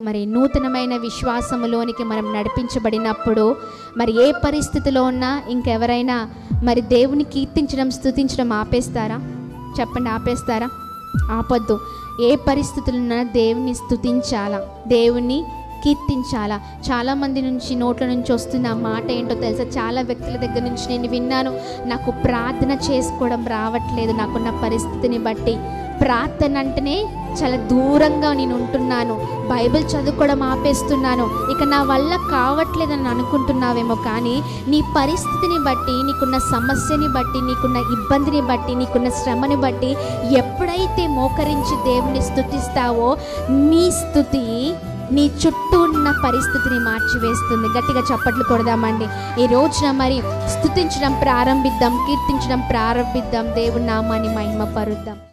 మరి నూతనమైన విశ్వాసములోనికి మనం నడిపించబడినప్పుడు మరి ఏ పరిస్థితిలో ఉన్నా ఇంకెవరైనా మరి దేవుని కీర్తించడం స్తుతించడం ఆపేస్తారా చెప్పండి ఆపేస్తారా ఆపొద్దు ఏ పరిస్థితులు ఉన్నా దేవుని స్తుతించాలా దేవుని కీర్తించాలా చాలామంది నుంచి నోట్ల నుంచి వస్తున్న ఆ మాట ఏంటో తెలుసా చాలా వ్యక్తుల దగ్గర నుంచి నేను విన్నాను నాకు ప్రార్థన చేసుకోవడం రావట్లేదు నాకున్న పరిస్థితిని బట్టి ప్రార్థన అంటేనే చాలా దూరంగా నేను ఉంటున్నాను బైబిల్ చదువుకోవడం ఆపేస్తున్నాను ఇక నా వల్ల కావట్లేదని అనుకుంటున్నావేమో కానీ నీ పరిస్థితిని బట్టి నీకున్న సమస్యని బట్టి నీకున్న ఇబ్బందిని బట్టి నీకున్న శ్రమని బట్టి ఎప్పుడైతే మోకరించి దేవుని స్తుతిస్తావో నీ స్థుతి నీ చుట్టూ ఉన్న పరిస్థితిని మార్చివేస్తుంది గట్టిగా చప్పట్లు కొడదామండి ఈ రోజున మరి స్తుతించడం ప్రారంభిద్దాం కీర్తించడం ప్రారంభిద్దాం దేవుని నామాన్ని మహిమ పరుద్దాం